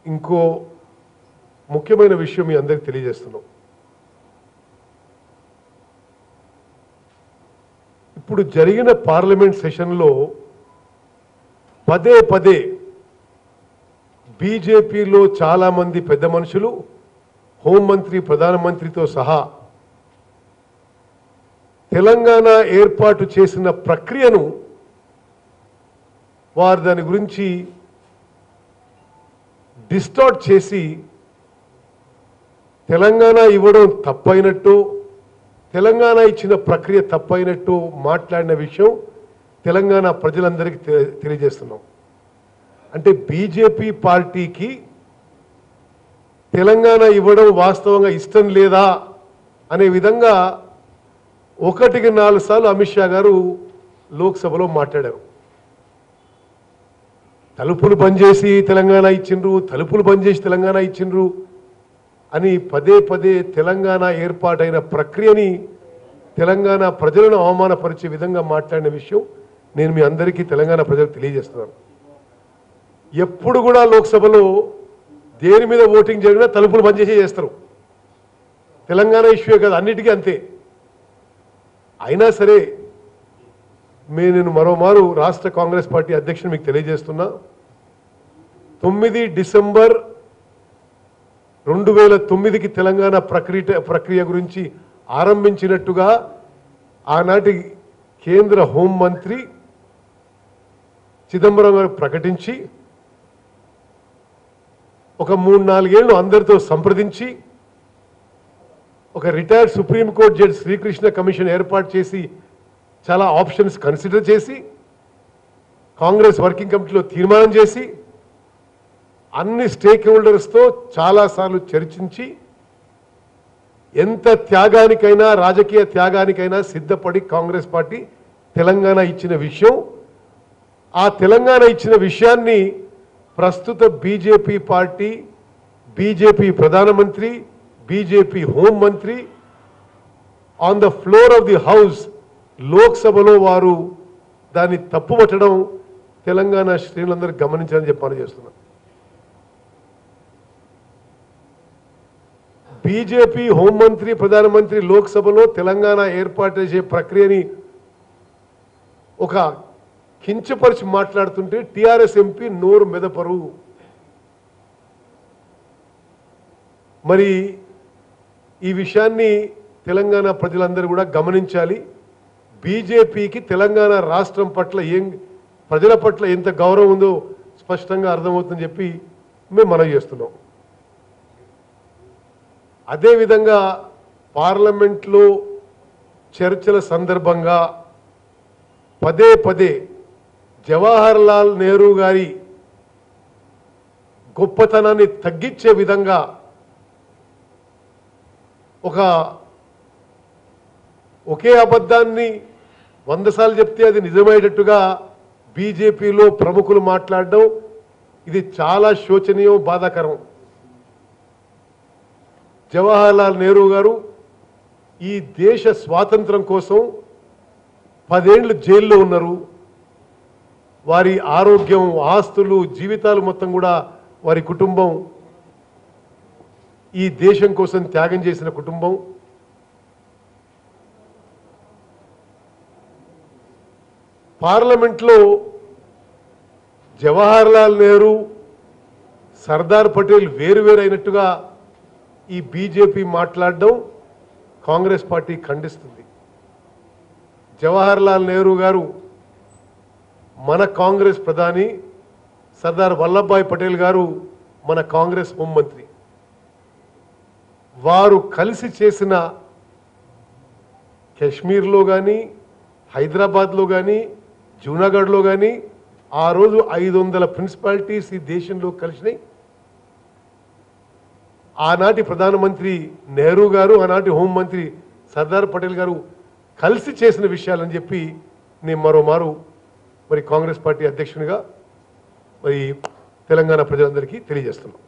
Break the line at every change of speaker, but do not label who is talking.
ఇంకో ముఖ్యమైన విషయం మీ అందరికి తెలియజేస్తున్నాం ఇప్పుడు జరిగిన పార్లమెంట్ సెషన్లో పదే పదే బీజేపీలో చాలామంది పెద్ద మనుషులు హోంమంత్రి ప్రధానమంత్రితో సహా తెలంగాణ ఏర్పాటు చేసిన ప్రక్రియను వారు దాని గురించి డిస్టార్ట్ చేసి తెలంగాణ ఇవ్వడం తప్పైనట్టు తెలంగాణ ఇచ్చిన ప్రక్రియ తప్పైనట్టు మాట్లాడిన విషయం తెలంగాణ ప్రజలందరికీ తె- తెలియజేస్తున్నాం అంటే బీజేపీ పార్టీకి తెలంగాణ ఇవ్వడం వాస్తవంగా ఇష్టం లేదా అనే విధంగా ఒకటికి నాలుగు సార్లు అమిత్ షా గారు లోక్సభలో మాట్లాడారు తలుపులు బంద్ చేసి తెలంగాణ ఇచ్చిండ్రు తలుపులు బంద్ చేసి తెలంగాణ ఇచ్చిండ్రు అని పదే పదే తెలంగాణ ఏర్పాటైన ప్రక్రియని తెలంగాణ ప్రజలను అవమానపరిచే విధంగా మాట్లాడిన విషయం నేను మీ అందరికీ తెలంగాణ ప్రజలకు తెలియజేస్తున్నాను ఎప్పుడు కూడా లోక్సభలో దేని మీద ఓటింగ్ జరిగినా తలుపులు బంద్ చేసి చేస్తారు తెలంగాణ ఇష్యూ కాదు అన్నిటికీ అంతే అయినా సరే మే నేను మరోమారు రాష్ట్ర కాంగ్రెస్ పార్టీ అధ్యక్షుడు మీకు తెలియజేస్తున్నా తొమ్మిది డిసెంబర్ రెండు వేల తొమ్మిదికి తెలంగాణ ప్రక్రియ ప్రక్రియ గురించి ఆరంభించినట్టుగా ఆనాటి కేంద్ర హోంమంత్రి చిదంబరం గారు ప్రకటించి ఒక మూడు నాలుగేళ్లు అందరితో సంప్రదించి ఒక retired supreme court judge Srikrishna commission ఏర్పాటు చేసి చాలా ఆప్షన్స్ కన్సిడర్ చేసి కాంగ్రెస్ వర్కింగ్ కమిటీలో తీర్మానం చేసి అన్ని స్టేక్ హోల్డర్స్తో చాలాసార్లు చర్చించి ఎంత త్యాగానికైనా రాజకీయ త్యాగానికైనా సిద్ధపడి కాంగ్రెస్ పార్టీ తెలంగాణ ఇచ్చిన విషయం ఆ తెలంగాణ ఇచ్చిన విషయాన్ని ప్రస్తుత బీజేపీ పార్టీ బీజేపీ ప్రధానమంత్రి బీజేపీ హోంమంత్రి on the floor of the house లోక్సభలో వారు దాన్ని తప్పుపట్టడం తెలంగాణ శ్రేణులందరూ గమనించాలని చెప్పని చేస్తున్నారు బీజేపీ హోంమంత్రి ప్రధానమంత్రి లోక్సభలో తెలంగాణ ఏర్పాటు చేసే ప్రక్రియని ఒక కించపరిచి మాట్లాడుతుంటే టిఆర్ఎస్ ఎంపీ నోరు మెదపరు మరి ఈ విషయాన్ని తెలంగాణ ప్రజలందరూ కూడా గమనించాలి బీజేపీకి తెలంగాణ రాష్ట్రం పట్ల ఏం ప్రజల పట్ల ఎంత గౌరవం ఉందో స్పష్టంగా అర్థమవుతుందని చెప్పి మేము మనవి చేస్తున్నాం అదేవిధంగా పార్లమెంట్లో చర్చల సందర్భంగా పదే పదే జవహర్ లాల్ నెహ్రూ గారి గొప్పతనాన్ని తగ్గించే విధంగా ఒక ఒకే అబద్ధాన్ని వంద సార్లు చెప్తే అది నిజమయ్యేటట్టుగా బీజేపీలో ప్రముఖులు మాట్లాడడం ఇది చాలా శోచనీయం బాధాకరం జవహర్లాల్ నెహ్రూ గారు ఈ దేశ స్వాతంత్రం కోసం పదేండ్లు జైల్లో ఉన్నారు వారి ఆరోగ్యం ఆస్తులు జీవితాలు మొత్తం కూడా వారి కుటుంబం ఈ దేశం కోసం త్యాగం చేసిన కుటుంబం పార్లమెంట్లో జవహర్లాల్ నెహ్రూ సర్దార్ పటేల్ వేరువేరు అయినట్టుగా ఈ బీజేపీ మాట్లాడడం కాంగ్రెస్ పార్టీ ఖండిస్తుంది జవహర్లాల్ నెహ్రూ గారు మన కాంగ్రెస్ ప్రధాని సర్దార్ వల్లభాయ్ పటేల్ గారు మన కాంగ్రెస్ హోంమంత్రి వారు కలిసి చేసిన కాశ్మీర్లో కానీ హైదరాబాద్లో కానీ జూనాగఢ్లో కానీ ఆ రోజు ఐదు వందల ప్రిన్సిపాలిటీస్ ఈ దేశంలో కలిసినాయి ఆనాటి ప్రధానమంత్రి నెహ్రూ గారు ఆనాటి హోంమంత్రి సర్దార్ పటేల్ గారు కలిసి చేసిన విషయాలని చెప్పి నేను మరోమారు మరి కాంగ్రెస్ పార్టీ అధ్యక్షునిగా మరి తెలంగాణ ప్రజలందరికీ తెలియజేస్తున్నాం